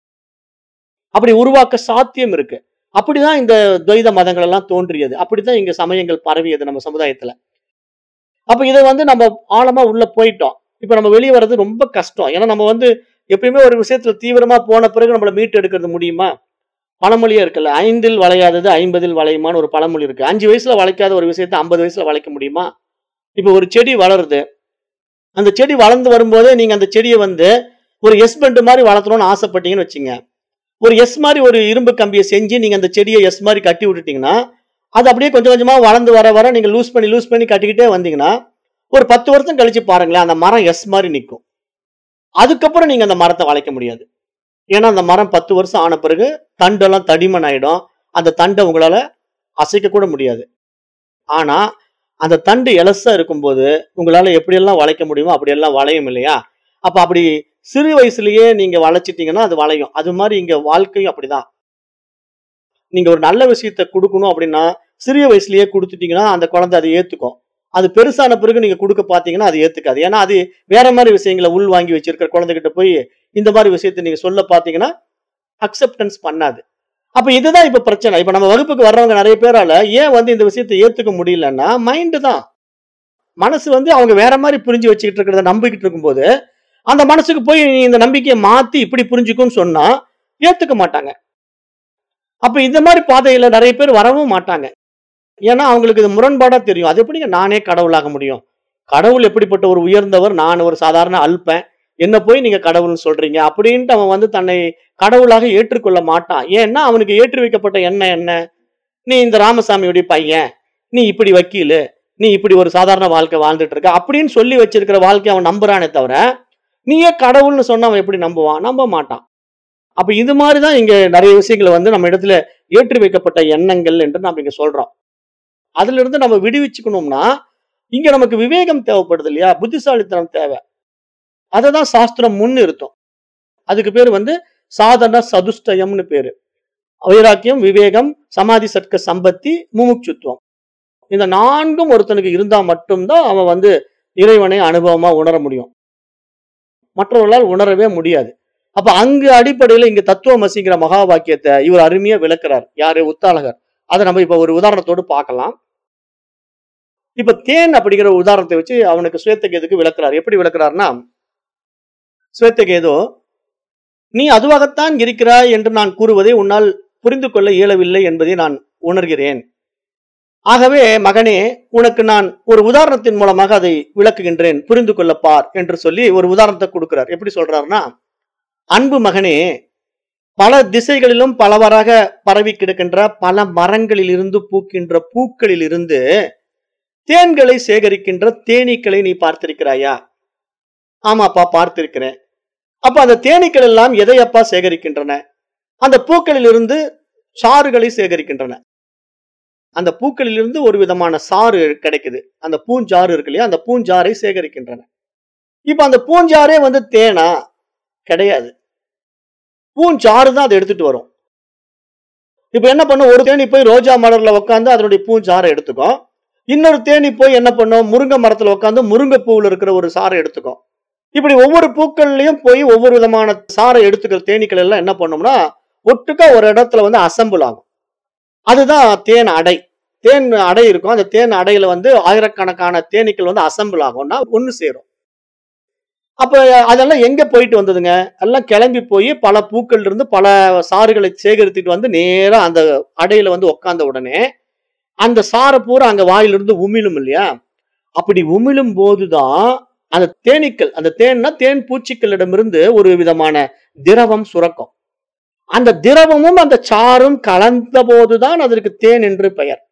அப்படி உருவாக்க சாத்தியம் இருக்கு அப்படிதான் இந்த துவைத மதங்கள் எல்லாம் தோன்றியது அப்படிதான் இங்க சமயங்கள் பரவியது நம்ம சமுதாயத்துல அப்ப இதை வந்து நம்ம ஆழமா உள்ள போயிட்டோம் இப்ப நம்ம வெளியே வர்றது ரொம்ப கஷ்டம் ஏன்னா நம்ம வந்து எப்பயுமே ஒரு விஷயத்துல தீவிரமா போன பிறகு நம்மள மீட்டு எடுக்கிறது முடியுமா பழமொழியே இருக்குல்ல ஐந்தில் வளையாதது ஐம்பதில் வளையுமான்னு ஒரு பழமொழி இருக்கு அஞ்சு வயசுல வளைக்காத ஒரு விஷயத்தை ஐம்பது வயசுல வளைக்க முடியுமா இப்ப ஒரு செடி வளருது அந்த செடி வளர்ந்து வரும்போதே நீங்க அந்த செடியை வந்து ஒரு எஸ் பெண்ட் மாதிரி வளர்த்தணும்னு ஆசைப்பட்டீங்கன்னு வச்சுங்க ஒரு எஸ் மாதிரி ஒரு இரும்பு கம்பியை செஞ்சு நீங்க அந்த செடியை எஸ் மாதிரி கட்டி விட்டுட்டீங்கன்னா அது அப்படியே கொஞ்சம் கொஞ்சமா வளர்ந்து வர வர நீங்க லூஸ் பண்ணி லூஸ் பண்ணி கட்டிக்கிட்டே வந்தீங்கன்னா ஒரு பத்து வருஷம் கழிச்சு பாருங்களேன் அந்த மரம் எஸ் மாதிரி நிற்கும் அதுக்கப்புறம் நீங்க அந்த மரத்தை வளைக்க முடியாது ஏன்னா அந்த மரம் பத்து வருஷம் ஆன பிறகு தண்டெல்லாம் தடிமன் ஆயிடும் அந்த தண்டை உங்களால அசைக்க கூட முடியாது ஆனா அந்த தண்டு எலசா இருக்கும்போது உங்களால எப்படியெல்லாம் வளைக்க முடியுமோ அப்படியெல்லாம் வளையும் இல்லையா அப்ப அப்படி சிறு வயசுலயே நீங்க வளைச்சிட்டீங்கன்னா அது வளையும் அது மாதிரி இங்க வாழ்க்கையும் அப்படிதான் நீங்க ஒரு நல்ல விஷயத்த கொடுக்கணும் அப்படின்னா சிறிய வயசுலயே கொடுத்துட்டீங்கன்னா அந்த குழந்தை அதை ஏத்துக்கும் அது பெருசான பிறகு நீங்க கொடுக்க பாத்தீங்கன்னா அது ஏத்துக்காது ஏன்னா அது வேற மாதிரி விஷயங்களை உள் வாங்கி வச்சிருக்கிற குழந்தைகிட்ட போய் இந்த மாதிரி விஷயத்த நீங்க சொல்ல பாத்தீங்கன்னா அக்செப்டன்ஸ் பண்ணாது அப்ப இதுதான் இப்ப பிரச்சனை இப்ப நம்ம வகுப்புக்கு வர்றவங்க நிறைய பேரால ஏன் வந்து இந்த விஷயத்தை ஏத்துக்க முடியலன்னா மைண்டு தான் மனசு வந்து அவங்க வேற மாதிரி புரிஞ்சு வச்சுக்கிட்டு இருக்கிறத நம்பிக்கிட்டு இருக்கும்போது அந்த மனசுக்கு போய் நீ இந்த நம்பிக்கையை மாத்தி இப்படி புரிஞ்சுக்கும்னு சொன்னா ஏத்துக்க மாட்டாங்க அப்ப இந்த மாதிரி பாதையில நிறைய பேர் வரவும் மாட்டாங்க ஏன்னா அவங்களுக்கு இது முரண்பாடா தெரியும் அது எப்படிங்க நானே கடவுளாக முடியும் கடவுள் எப்படிப்பட்ட ஒரு உயர்ந்தவர் நான் ஒரு சாதாரண அல்பன் என்ன போய் நீங்க கடவுள்னு சொல்றீங்க அப்படின்ட்டு அவன் வந்து தன்னை கடவுளாக ஏற்றுக்கொள்ள மாட்டான் ஏன்னா அவனுக்கு ஏற்றி வைக்கப்பட்ட எண்ணம் என்ன நீ இந்த ராமசாமியுடைய பையன் நீ இப்படி வக்கீலு நீ இப்படி ஒரு சாதாரண வாழ்க்கை வாழ்ந்துட்டு இருக்க அப்படின்னு சொல்லி வச்சிருக்கிற வாழ்க்கை அவன் நம்புறானே தவிர நீயே கடவுள்னு சொன்னா அவன் எப்படி நம்புவான் நம்ப மாட்டான் அப்ப இது மாதிரிதான் இங்க நிறைய விஷயங்களை வந்து நம்ம இடத்துல ஏற்றி வைக்கப்பட்ட எண்ணங்கள் என்று நம்ம இங்க சொல்றோம் அதுல இருந்து நம்ம விடுவிச்சுக்கணும்னா இங்க நமக்கு விவேகம் தேவைப்படுது இல்லையா புத்திசாலித்தனம் தேவை அதை தான் சாஸ்திரம் முன்னிறுத்தும் அதுக்கு பேர் வந்து சாதன சதுஷ்டயம்னு பேரு வைராக்கியம் விவேகம் சமாதி சட்க சம்பத்தி முமுட்சுத்துவம் இந்த நான்கும் ஒருத்தனுக்கு இருந்தா மட்டும்தான் அவன் வந்து இறைவனை அனுபவமா உணர முடியும் மற்றவர்களால் உணரவே முடியாது அப்ப அங்கு அடிப்படையில இங்க தத்துவமசிங்கிற மகா வாக்கியத்தை இவர் அருமையா விளக்குறார் யாரு உத்தாளகர் அதை நம்ம இப்ப ஒரு உதாரணத்தோடு பார்க்கலாம் இப்ப தேன் அப்படிங்கிற ஒரு உதாரணத்தை வச்சு அவனுக்கு சுவேத்தகேதுக்கு விளக்குறார் எப்படி விளக்குறாருன்னா சுவேத்தகேதோ நீ அதுவாகத்தான் இருக்கிறாய் என்று நான் கூறுவதை உன்னால் புரிந்து கொள்ள இயலவில்லை என்பதை நான் உணர்கிறேன் ஆகவே மகனே உனக்கு நான் ஒரு உதாரணத்தின் மூலமாக அதை விளக்குகின்றேன் புரிந்து கொள்ள பார் என்று சொல்லி ஒரு உதாரணத்தை கொடுக்கிறார் எப்படி சொல்றாருன்னா அன்பு மகனே பல திசைகளிலும் பலவாறாக பரவி கிடக்கின்ற பல மரங்களில் இருந்து பூக்கின்ற பூக்களில் இருந்து தேன்களை சேகரிக்கின்ற தேனீக்களை நீ பார்த்திருக்கிறாயா ஆமாப்பா பார்த்திருக்கிறேன் அப்ப அந்த தேனீக்கள் எல்லாம் எதையப்பா சேகரிக்கின்றன அந்த பூக்களில் இருந்து சாறுகளை சேகரிக்கின்றன அந்த பூக்களில் இருந்து ஒரு விதமான சாறு கிடைக்குது அந்த பூஞ்சாறு இருக்கு இல்லையா அந்த பூஞ்சாறை சேகரிக்கின்றன இப்ப அந்த பூஞ்சாறே வந்து தேனா கிடையாது பூஞ்சாறு தான் அதை எடுத்துட்டு வரும் இப்ப என்ன பண்ணும் ஒரு தேனி போய் ரோஜா மலர்ல உட்காந்து அதனுடைய பூஞ்சாறை எடுத்துக்கும் இன்னொரு தேனி போய் என்ன பண்ணும் முருங்கை மரத்துல உட்காந்து முருங்கை பூவில் இருக்கிற ஒரு சாறை எடுத்துக்கும் இப்படி ஒவ்வொரு பூக்கள்லயும் போய் ஒவ்வொரு விதமான சாறை எடுத்துக்கிற தேனீக்கள் எல்லாம் என்ன பண்ணும்னா ஒட்டுக்கா ஒரு இடத்துல வந்து அசம்பிள் ஆகும் அதுதான் தேன் அடை தேன் அடை இருக்கும் அந்த தேன் அடையில வந்து ஆயிரக்கணக்கான தேனீக்கள் வந்து அசம்பிள் ஆகும்னா ஒண்ணு சேரும் அப்ப அதெல்லாம் எங்க போயிட்டு வந்ததுங்க எல்லாம் கிளம்பி போய் பல பூக்கள்ல இருந்து பல சாறுகளை சேகரித்துட்டு வந்து நேரா அந்த அடையில வந்து உட்கார்ந்த உடனே அந்த சாரை பூரா அங்க வாயிலிருந்து உமிழும் இல்லையா அப்படி உமிழும் போதுதான் அந்த தேனீக்கள் அந்த தேன்னா தேன் பூச்சிக்களிடமிருந்து ஒரு விதமான திரவம் சுரக்கும் அந்த திரவமும் அந்த சாரும் கலந்த போதுதான் அதற்கு தேன் என்று பெயர்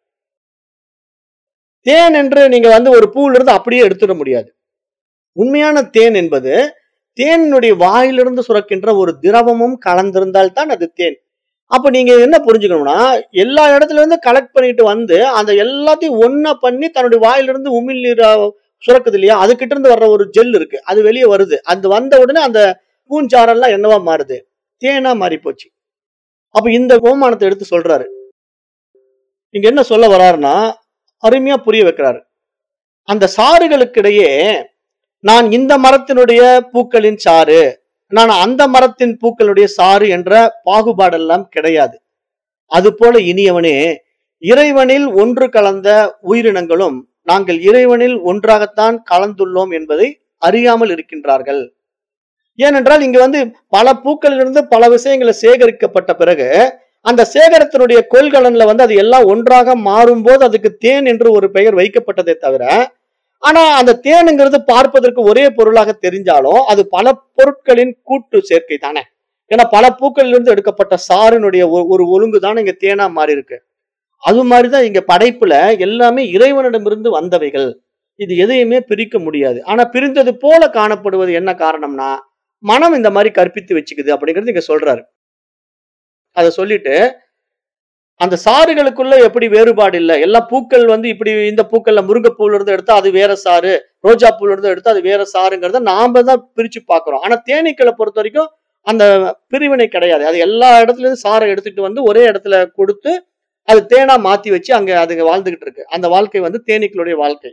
தேன் என்று நீங்க வந்து ஒரு பூல இருந்து அப்படியே எடுத்துட முடியாது உண்மையான தேன் என்பது தேனினுடைய வாயிலிருந்து சுரக்கின்ற ஒரு திரவமும் கலந்திருந்தால் தான் அது தேன் அப்ப நீங்க என்ன புரிஞ்சுக்கணும்னா எல்லா இடத்துல இருந்து கலெக்ட் பண்ணிட்டு வந்து அந்த எல்லாத்தையும் ஒன்னா பண்ணி தன்னுடைய வாயிலிருந்து உமிழ் நீர் சுரக்குது இல்லையா அதுகிட்ட இருந்து வர்ற ஒரு ஜெல் இருக்கு அது வெளியே வருது அது வந்த உடனே அந்த பூஞ்சாரெல்லாம் என்னவா மாறுது தேனா மாறி போச்சு அப்ப இந்த ஓமானத்தை எடுத்து சொல்றாரு இங்க என்ன சொல்ல வர்றாருன்னா அருமையா புரிய வைக்கிறாரு அந்த சாறுகளுக்கிடையே நான் இந்த மரத்தினுடைய பூக்களின் சாறு நான் அந்த மரத்தின் பூக்களுடைய சாறு என்ற பாகுபாடெல்லாம் கிடையாது அதுபோல இனியவனே இறைவனில் ஒன்று கலந்த உயிரினங்களும் நாங்கள் இறைவனில் ஒன்றாகத்தான் கலந்துள்ளோம் என்பதை அறியாமல் இருக்கின்றார்கள் ஏனென்றால் இங்க வந்து பல பூக்களிலிருந்து பல விஷயங்களை சேகரிக்கப்பட்ட பிறகு அந்த சேகரத்தினுடைய கொள்கலன்ல வந்து அது எல்லாம் ஒன்றாக மாறும்போது அதுக்கு தேன் என்று ஒரு பெயர் வைக்கப்பட்டதே தவிர ஆனா அந்த தேனுங்கிறது பார்ப்பதற்கு ஒரே பொருளாக தெரிஞ்சாலும் அது பல பொருட்களின் கூட்டு சேர்க்கை தானே ஏன்னா பல பூக்களிலிருந்து எடுக்கப்பட்ட சாறினுடைய ஒரு- ஒரு ஒழுங்கு தானே இங்க தேனா மாறி இருக்கு அது மாதிரிதான் இங்க படைப்புல எல்லாமே இறைவனிடமிருந்து வந்தவைகள் இது எதையுமே பிரிக்க முடியாது ஆனா பிரிந்தது போல காணப்படுவது என்ன காரணம்னா மனம் இந்த மாதிரி கற்பித்து வச்சுக்குது அப்படிங்கிறது இங்க சொல்றாரு அதை சொல்லிட்டு அந்த சாறுகளுக்குள்ள எப்படி வேறுபாடு இல்லை எல்லா பூக்கள் வந்து இப்படி இந்த பூக்கள்ல முருங்கைப்பூல இருந்து எடுத்தா அது வேற சாறு ரோஜா பூல இருந்து எடுத்தா அது வேற சாறுங்கிறத நாம தான் பிரிச்சு பார்க்கிறோம் ஆனா தேனீக்களை பொறுத்த வரைக்கும் அந்த பிரிவினை கிடையாது அது எல்லா இடத்துல இருந்து சாறை எடுத்துட்டு வந்து ஒரே இடத்துல கொடுத்து அது தேனா மாத்தி வச்சு அங்க அதுங்க வாழ்ந்துகிட்டு இருக்கு அந்த வாழ்க்கை வந்து தேனீக்களுடைய வாழ்க்கை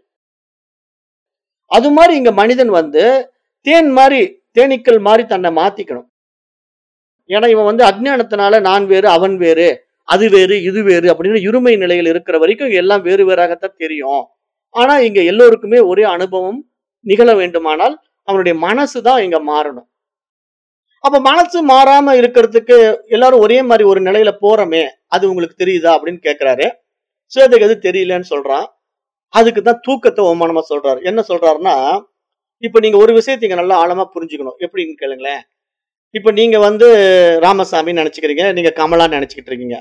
அது மாதிரி இங்க மனிதன் வந்து தேன் மாதிரி தேனீக்கள் மாதிரி தன்னை மாத்திக்கணும் ஏன்னா இவன் வந்து அஜ்ஞானத்தினால நான் வேறு அவன் வேறு அது வேறு இது வேறு அப்படின்னு இருமை நிலையில் இருக்கிற வரைக்கும் எல்லாம் வேறு வேறாகத்தான் தெரியும் ஆனா இங்க எல்லோருக்குமே ஒரே அனுபவம் நிகழ வேண்டுமானால் அவனுடைய மனசு தான் இங்க மாறணும் அப்ப மனசு மாறாம இருக்கிறதுக்கு எல்லாரும் ஒரே மாதிரி ஒரு நிலையில போறோமே அது உங்களுக்கு தெரியுதா அப்படின்னு கேக்குறாரு சுவேதக்கு அது தெரியலன்னு சொல்றான் அதுக்கு தான் தூக்கத்தை ஓமானமா சொல்றாரு என்ன சொல்றாருன்னா இப்ப நீங்க ஒரு விஷயத்தை இங்க நல்லா ஆழமா புரிஞ்சுக்கணும் எப்படின்னு கேளுங்களேன் இப்ப நீங்க வந்து ராமசாமி நினைச்சுக்கிறீங்க நீங்க கமலா நினைச்சுக்கிட்டு இருக்கீங்க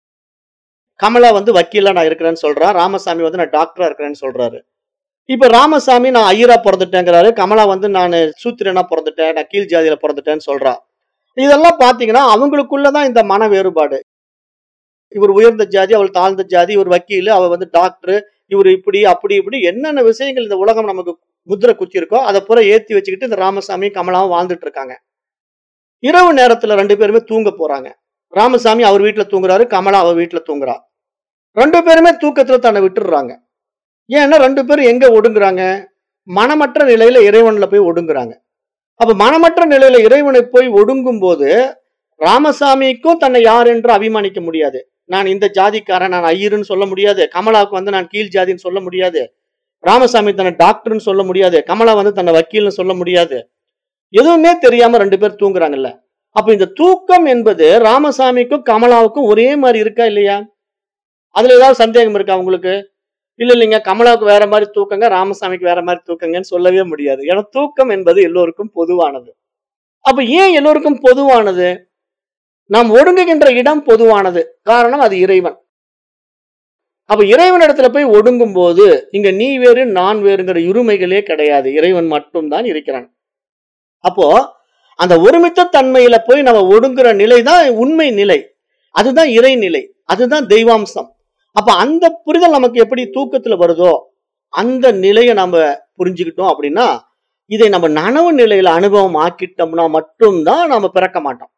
கமலா வந்து வக்கீலா நான் இருக்கிறேன்னு சொல்றா ராமசாமி வந்து நான் டாக்டரா இருக்கிறேன்னு சொல்றாரு இப்ப ராமசாமி நான் ஐயரா பிறந்துட்டேங்கிறாரு கமலா வந்து நான் சூத்திரனா பிறந்துட்டேன் நான் கீழ் ஜாதியில பிறந்துட்டேன்னு சொல்றா இதெல்லாம் பாத்தீங்கன்னா அவங்களுக்குள்ளதான் இந்த மன வேறுபாடு இவர் உயர்ந்த ஜாதி அவள் தாழ்ந்த ஜாதி இவர் வக்கீல் அவ வந்து டாக்டர் இவர் இப்படி அப்படி இப்படி என்னென்ன விஷயங்கள் இந்த உலகம் நமக்கு முத்திரை குத்தி இருக்கோ அதை பூரா ஏத்தி வச்சுக்கிட்டு இந்த ராமசாமி கமலாவும் வாழ்ந்துட்டு இருக்காங்க இரவு நேரத்துல ரெண்டு பேருமே தூங்க போறாங்க ராமசாமி அவர் வீட்டுல தூங்குறாரு கமலா அவர் வீட்டுல தூங்குறா ரெண்டு பேருமே தூக்கத்துல தன்னை விட்டுடுறாங்க ஏன்னா ரெண்டு பேரும் எங்க ஒடுங்குறாங்க மனமற்ற நிலையில இறைவன்ல போய் ஒடுங்குறாங்க அப்ப மனமற்ற நிலையில இறைவனை போய் ஒடுங்கும் போது ராமசாமிக்கும் தன்னை யார் என்று அபிமானிக்க முடியாது நான் இந்த ஜாதிக்காரன் நான் ஐயருன்னு சொல்ல முடியாது கமலாவுக்கு வந்து நான் கீழ் ஜாதின்னு சொல்ல முடியாது ராமசாமி தன்னை டாக்டர்னு சொல்ல முடியாது கமலா வந்து தன்னை வக்கீல்னு சொல்ல முடியாது எதுவுமே தெரியாம ரெண்டு பேர் தூங்குறாங்கல்ல அப்ப இந்த தூக்கம் என்பது ராமசாமிக்கும் கமலாவுக்கும் ஒரே மாதிரி இருக்கா இல்லையா அதுல ஏதாவது சந்தேகம் இருக்கா உங்களுக்கு இல்ல இல்லைங்க கமலாவுக்கு வேற மாதிரி தூக்கங்க ராமசாமிக்கு வேற மாதிரி தூக்கங்கன்னு சொல்லவே முடியாது ஏன்னா தூக்கம் என்பது எல்லோருக்கும் பொதுவானது அப்ப ஏன் எல்லோருக்கும் பொதுவானது நாம் ஒடுங்குகின்ற இடம் பொதுவானது காரணம் அது இறைவன் அப்ப இறைவனிடத்துல போய் ஒடுங்கும் போது இங்க நீ வேறு நான் வேறுங்கிற இருமைகளே கிடையாது இறைவன் மட்டும்தான் இருக்கிறான் அப்போ அந்த ஒருமித்த தன்மையில போய் நம்ம ஒடுங்குற நிலை தான் உண்மை நிலை அதுதான் இறைநிலை அதுதான் தெய்வாம்சம் அப்ப அந்த புரிதல் நமக்கு எப்படி தூக்கத்துல வருதோ அந்த நிலையை நம்ம புரிஞ்சுக்கிட்டோம் அப்படின்னா இதை நம்ம நனவு நிலையில அனுபவம் ஆக்கிட்டோம்னா மட்டும்தான் நம்ம பிறக்க மாட்டோம்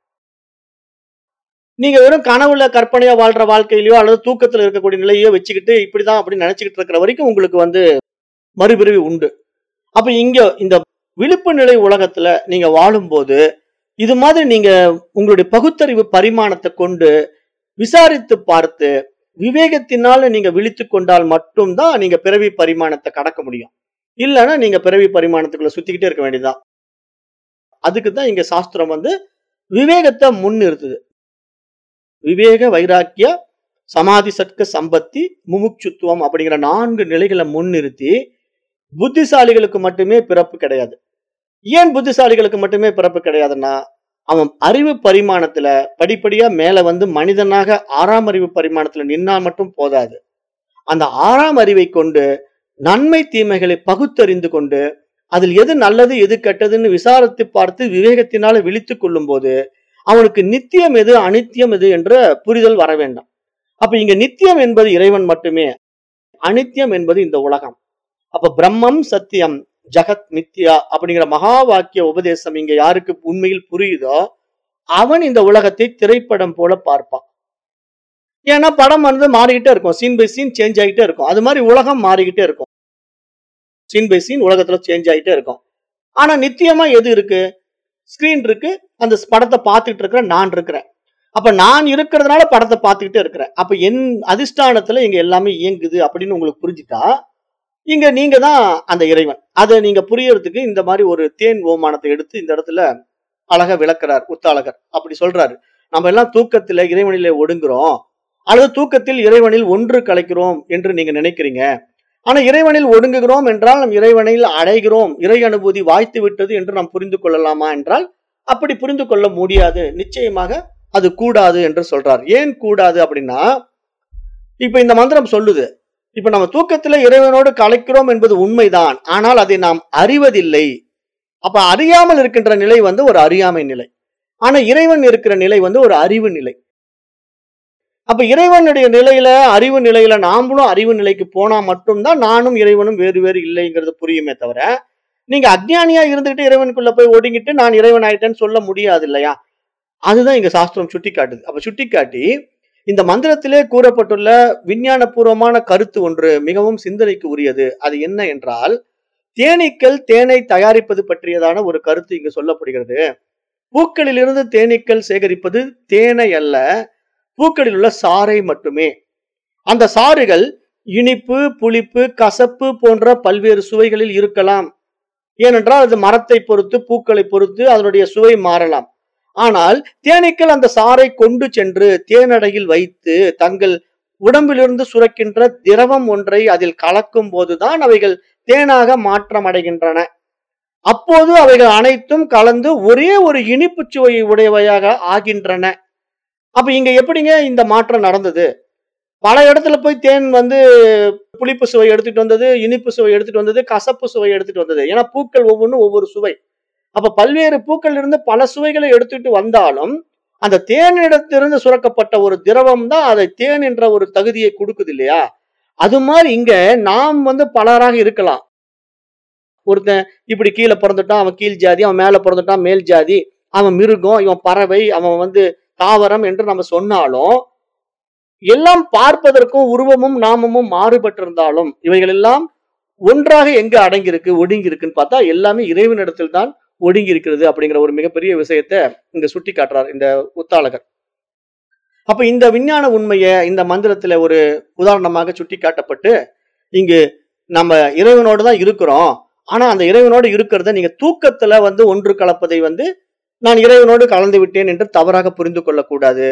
நீங்க வெறும் கனவுல கற்பனையா வாழ்ற வாழ்க்கையிலயோ அல்லது தூக்கத்துல இருக்கக்கூடிய நிலையோ வச்சுக்கிட்டு இப்படிதான் அப்படி நினைச்சுக்கிட்டு இருக்கிற வரைக்கும் உங்களுக்கு வந்து மறுபிறவி உண்டு அப்ப இங்க இந்த விழிப்பு நிலை உலகத்துல நீங்க வாழும்போது இது மாதிரி நீங்க உங்களுடைய பகுத்தறிவு பரிமாணத்தை கொண்டு விசாரித்து பார்த்து விவேகத்தினால நீங்க விழித்து கொண்டால் மட்டும்தான் நீங்க பிறவி பரிமாணத்தை கடக்க முடியும் இல்லைன்னா நீங்க பிறவி பரிமாணத்துக்குள்ள சுத்திக்கிட்டே இருக்க வேண்டியதுதான் அதுக்கு தான் இங்க சாஸ்திரம் வந்து விவேகத்தை முன்னிறுத்துது விவேக வைராக்கிய சமாதி சட்க சம்பத்தி முமுட்சுத்துவம் அப்படிங்கிற நான்கு நிலைகளை முன்னிறுத்தி புத்திசாலிகளுக்கு மட்டுமே பிறப்பு கிடையாது ஏன் புத்திசாலிகளுக்கு மட்டுமே பிறப்பு கிடையாதுன்னா அவன் அறிவு பரிமாணத்துல படிப்படியா மேல வந்து மனிதனாக ஆறாம் அறிவு பரிமாணத்துல நின்னா மட்டும் போதாது அந்த ஆறாம் அறிவை கொண்டு நன்மை தீமைகளை பகுத்தறிந்து கொண்டு அதில் எது நல்லது எது கெட்டதுன்னு விசாரித்து பார்த்து விவேகத்தினால விழித்து கொள்ளும் போது அவனுக்கு நித்தியம் எது அனித்தியம் எது என்ற புரிதல் வர வேண்டாம் அப்ப இங்க நித்தியம் என்பது இறைவன் மட்டுமே அனித்தியம் என்பது இந்த உலகம் அப்ப பிரம்மம் சத்தியம் ஜகத் மித்யா அப்படிங்கிற மகா வாக்கிய உபதேசம் இங்க யாருக்கு உண்மையில் புரியுதோ அவன் இந்த உலகத்தை திரைப்படம் போல பார்ப்பான் ஏன்னா படம் வந்து மாறிக்கிட்டே இருக்கும் சீன் பை சீன் சேஞ்ச் ஆகிட்டே இருக்கும் அது மாதிரி உலகம் மாறிக்கிட்டே இருக்கும் சீன் பை சீன் உலகத்துல சேஞ்ச் ஆகிட்டே இருக்கும் ஆனா நித்தியமா எது இருக்கு ஸ்கிரீன் இருக்கு அந்த படத்தை பார்த்துட்டு இருக்கிற நான் இருக்கிறேன் அப்ப நான் இருக்கிறதுனால படத்தை பார்த்துக்கிட்டே இருக்கிறேன் அப்ப என் அதிஷ்டானத்துல இங்க எல்லாமே இயங்குது அப்படின்னு உங்களுக்கு புரிஞ்சுட்டா இங்க நீங்க தான் அந்த இறைவன் அதை நீங்க புரியறதுக்கு இந்த மாதிரி ஒரு தேன் ஓமானத்தை எடுத்து இந்த இடத்துல அழகா விளக்குறார் உத்தாளகர் அப்படி சொல்றாரு நம்ம எல்லாம் தூக்கத்துல இறைவனிலே ஒடுங்குறோம் அல்லது தூக்கத்தில் இறைவனில் ஒன்று கலைக்கிறோம் என்று நீங்க நினைக்கிறீங்க ஆனா இறைவனில் ஒடுங்குகிறோம் என்றால் நம் இறைவனில் அடைகிறோம் இறை அனுபூதி வாய்த்து விட்டது என்று நாம் புரிந்து கொள்ளலாமா என்றால் அப்படி புரிந்து கொள்ள முடியாது நிச்சயமாக அது கூடாது என்று சொல்றார் ஏன் கூடாது அப்படின்னா இப்ப இந்த மந்திரம் சொல்லுது இப்ப நம்ம தூக்கத்துல இறைவனோடு கலைக்கிறோம் என்பது உண்மைதான் ஆனால் அதை நாம் அறிவதில்லை அப்ப அறியாமல் இருக்கின்ற நிலை வந்து ஒரு அறியாமை நிலை ஆனா இறைவன் இருக்கிற நிலை வந்து ஒரு அறிவு நிலை அப்ப இறைவனுடைய நிலையில அறிவு நிலையில நாமளும் அறிவு நிலைக்கு போனா மட்டும்தான் நானும் இறைவனும் வேறு வேறு இல்லைங்கிறது புரியுமே தவிர நீங்க அஜ்ஞானியா இருந்துகிட்டு இறைவனுக்குள்ள போய் ஒடுங்கிட்டு நான் இறைவன் ஆயிட்டேன்னு சொல்ல முடியாது இல்லையா அதுதான் இங்க சாஸ்திரம் சுட்டி காட்டுது அப்ப சுட்டி காட்டி இந்த மந்திரத்திலே கூறப்பட்டுள்ள விஞ்ஞானபூர்வமான கருத்து ஒன்று மிகவும் சிந்தனைக்கு உரியது அது என்ன என்றால் தேனீக்கள் தேனை தயாரிப்பது பற்றியதான ஒரு கருத்து இங்கு சொல்லப்படுகிறது பூக்களிலிருந்து தேனீக்கள் சேகரிப்பது தேனை அல்ல பூக்களில் உள்ள சாறை மட்டுமே அந்த சாறுகள் இனிப்பு புளிப்பு கசப்பு போன்ற பல்வேறு சுவைகளில் இருக்கலாம் ஏனென்றால் அது மரத்தை பொறுத்து பூக்களை பொறுத்து அதனுடைய சுவை மாறலாம் ஆனால் தேனீக்கள் அந்த சாறை கொண்டு சென்று தேனடையில் வைத்து தங்கள் உடம்பிலிருந்து சுரக்கின்ற திரவம் ஒன்றை அதில் கலக்கும் போதுதான் அவைகள் தேனாக மாற்றம் அடைகின்றன அப்போது அவைகள் அனைத்தும் கலந்து ஒரே ஒரு இனிப்பு சுவையை உடையவையாக ஆகின்றன அப்ப இங்க எப்படிங்க இந்த மாற்றம் நடந்தது பல இடத்துல போய் தேன் வந்து புளிப்பு சுவை எடுத்துட்டு வந்தது இனிப்பு சுவை எடுத்துட்டு வந்தது கசப்பு சுவை எடுத்துட்டு வந்தது ஏன்னா பூக்கள் ஒவ்வொன்றும் ஒவ்வொரு சுவை அப்ப பல்வேறு பூக்கள் இருந்து பல சுவைகளை எடுத்துட்டு வந்தாலும் அந்த தேனிடத்திலிருந்து சுரக்கப்பட்ட ஒரு திரவம் தான் அதை தேன் என்ற ஒரு தகுதியை கொடுக்குது இல்லையா அது மாதிரி இங்க நாம் வந்து பலராக இருக்கலாம் ஒருத்தன் இப்படி கீழே பிறந்துட்டான் அவன் கீழ் ஜாதி அவன் மேல பிறந்துட்டான் மேல் ஜாதி அவன் மிருகம் இவன் பறவை அவன் வந்து தாவரம் என்று நம்ம சொன்னாலும் எல்லாம் பார்ப்பதற்கும் உருவமும் நாமமும் மாறுபட்டிருந்தாலும் இவைகள் எல்லாம் ஒன்றாக எங்க அடங்கி இருக்கு ஒடுங்கி இருக்குன்னு பார்த்தா எல்லாமே இறைவனிடத்தில் தான் ஒடுங்கி இருக்கிறது அப்படிங்கிற ஒரு மிகப்பெரிய விஷயத்த இங்க சுட்டி காட்டுறார் இந்த உத்தாளகர் அப்ப இந்த விஞ்ஞான உண்மையை இந்த மந்திரத்துல ஒரு உதாரணமாக சுட்டி காட்டப்பட்டு இங்கு நம்ம இறைவனோடு தான் இருக்கிறோம் ஆனா அந்த இறைவனோடு இருக்கிறத நீங்க தூக்கத்துல வந்து ஒன்று கலப்பதை வந்து நான் இறைவனோடு கலந்து விட்டேன் என்று தவறாக புரிந்து கொள்ளக்கூடாது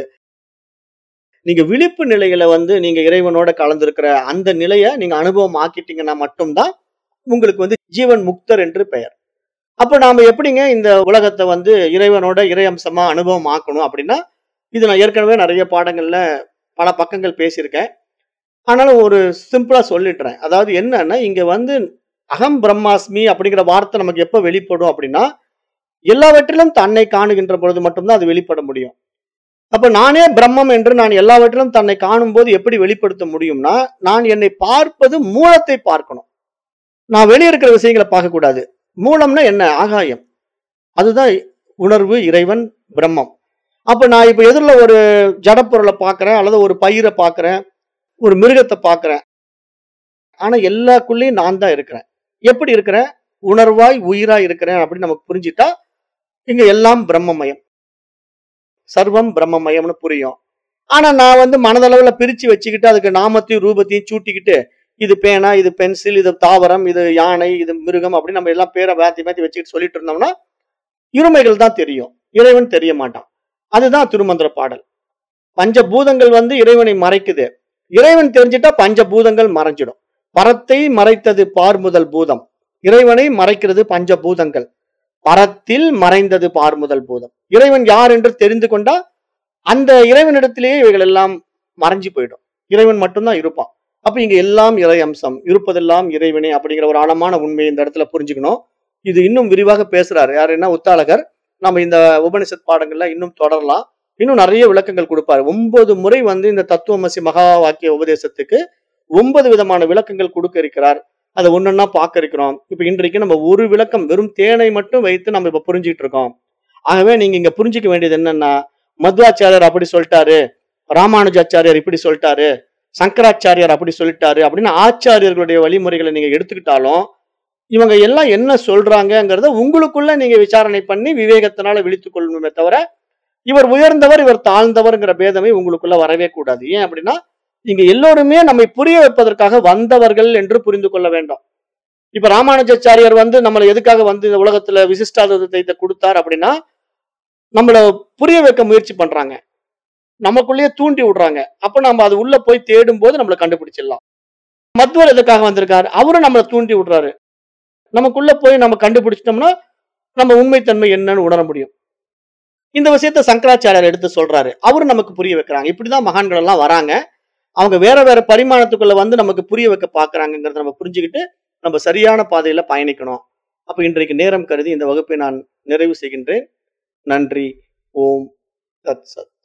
நீங்க விழிப்பு நிலையில வந்து நீங்க இறைவனோட கலந்திருக்கிற அந்த நிலையை நீங்க அனுபவம் ஆக்கிட்டீங்கன்னா மட்டும்தான் உங்களுக்கு வந்து ஜீவன் முக்தர் என்று பெயர் அப்ப நாம எப்படிங்க இந்த உலகத்தை வந்து இறைவனோட இறை அம்சமா அனுபவம் ஆக்கணும் அப்படின்னா இது நான் ஏற்கனவே நிறைய பாடங்கள்ல பல பக்கங்கள் பேசியிருக்கேன் ஆனாலும் ஒரு சிம்பிளா சொல்லிடுறேன் அதாவது என்னன்னா இங்க வந்து அகம் பிரம்மாஸ்மி அப்படிங்கிற வார்த்தை நமக்கு எப்ப வெளிப்படும் அப்படின்னா எல்லாவற்றிலும் தன்னை காணுகின்ற பொழுது மட்டும்தான் அது வெளிப்பட முடியும் அப்ப நானே பிரம்மம் என்று நான் எல்லாவற்றிலும் தன்னை காணும் போது எப்படி வெளிப்படுத்த முடியும்னா நான் என்னை பார்ப்பது மூலத்தை பார்க்கணும் நான் வெளியே இருக்கிற விஷயங்களை பார்க்க கூடாது மூலம்னா என்ன ஆகாயம் அதுதான் உணர்வு இறைவன் பிரம்மம் அப்ப நான் இப்ப எதிரில் ஒரு ஜடப்பொருளை பார்க்கறேன் அல்லது ஒரு பயிரை பார்க்கறேன் ஒரு மிருகத்தை பார்க்கறேன் ஆனா எல்லாக்குள்ளேயும் நான் தான் இருக்கிறேன் எப்படி இருக்கிறேன் உணர்வாய் உயிராய் இருக்கிறேன் அப்படின்னு நமக்கு புரிஞ்சிட்டா இங்க எல்லாம் பிரம்மமயம் சர்வம் பிரம்மமயம்னு புரியும் ஆனா நான் வந்து மனதளவுல பிரிச்சு வச்சுக்கிட்டு அதுக்கு நாமத்தையும் ரூபத்தையும் சூட்டிக்கிட்டு இது பேனா இது பென்சில் இது தாவரம் இது யானை இது மிருகம் அப்படின்னு நம்ம எல்லாம் பேரை மாத்தி மாத்தி வச்சுக்கிட்டு சொல்லிட்டு இருந்தோம்னா இருமைகள் தான் தெரியும் இறைவன் தெரிய மாட்டான் அதுதான் திருமந்திர பாடல் பஞ்சபூதங்கள் வந்து இறைவனை மறைக்குது இறைவன் தெரிஞ்சிட்டா பஞ்சபூதங்கள் மறைஞ்சிடும் பரத்தை மறைத்தது பார் முதல் பூதம் இறைவனை மறைக்கிறது பஞ்சபூதங்கள் பரத்தில் மறைந்தது பார் முதல் பூதம் இறைவன் யார் என்று தெரிந்து கொண்டா அந்த இறைவனிடத்திலேயே இவைகள் எல்லாம் மறைஞ்சு போயிடும் இறைவன் மட்டும்தான் இருப்பான் அப்ப இங்க எல்லாம் இறை அம்சம் இருப்பதெல்லாம் இறைவனே அப்படிங்கிற ஒரு ஆழமான உண்மையை இந்த இடத்துல புரிஞ்சுக்கணும் இது இன்னும் விரிவாக பேசுறாரு யாருன்னா உத்தாலகர் நம்ம இந்த உபனிஷத் பாடங்கள்ல இன்னும் தொடரலாம் இன்னும் நிறைய விளக்கங்கள் கொடுப்பாரு ஒன்பது முறை வந்து இந்த தத்துவமசி மகா வாக்கிய உபதேசத்துக்கு ஒன்பது விதமான விளக்கங்கள் கொடுக்க இருக்கிறார் அதை ஒன்னொன்னா பார்க்க இருக்கிறோம் இப்ப இன்றைக்கு நம்ம ஒரு விளக்கம் வெறும் தேனை மட்டும் வைத்து நம்ம இப்ப புரிஞ்சுக்கிட்டு இருக்கோம் ஆகவே நீங்க இங்க புரிஞ்சுக்க வேண்டியது என்னன்னா மத்வாச்சாரியர் அப்படி சொல்லிட்டாரு ராமானுஜாச்சாரியார் இப்படி சொல்லிட்டாரு சங்கராச்சாரியார் அப்படி சொல்லிட்டாரு அப்படின்னு ஆச்சாரியர்களுடைய வழிமுறைகளை நீங்க எடுத்துக்கிட்டாலும் இவங்க எல்லாம் என்ன சொல்றாங்கங்கிறத உங்களுக்குள்ள நீங்க விசாரணை பண்ணி விவேகத்தினால விழித்துக் கொள்ளணுமே தவிர இவர் உயர்ந்தவர் இவர் தாழ்ந்தவர்ங்கிற பேதமே உங்களுக்குள்ள வரவே கூடாது ஏன் அப்படின்னா இங்க எல்லோருமே நம்மை புரிய வைப்பதற்காக வந்தவர்கள் என்று புரிந்து கொள்ள வேண்டும் இப்ப ராமானுஜாச்சாரியார் வந்து நம்மளை எதுக்காக வந்து இந்த உலகத்துல விசிஷ்டாதத்தை கொடுத்தார் அப்படின்னா நம்மள புரிய வைக்க முயற்சி பண்றாங்க நமக்குள்ளேயே தூண்டி விடுறாங்க அப்ப நம்ம அது உள்ள போய் தேடும் போது நம்மளை கண்டுபிடிச்சிடலாம் மத்வர் எதுக்காக வந்திருக்காரு அவரும் நம்மளை தூண்டி விடுறாரு நமக்குள்ள போய் நம்ம கண்டுபிடிச்சிட்டோம்னா நம்ம உண்மைத்தன்மை என்னன்னு உணர முடியும் இந்த விஷயத்த சங்கராச்சாரியார் எடுத்து சொல்றாரு அவரும் நமக்கு புரிய வைக்கிறாங்க இப்படிதான் மகான்கள் எல்லாம் வராங்க அவங்க வேற வேற பரிமாணத்துக்குள்ள வந்து நமக்கு புரிய வைக்க பாக்குறாங்கிறத நம்ம புரிஞ்சுக்கிட்டு நம்ம சரியான பாதையில பயணிக்கணும் அப்ப இன்றைக்கு நேரம் கருதி இந்த வகுப்பை நான் நிறைவு செய்கின்றேன் நன்றி ஓம் தத் சத்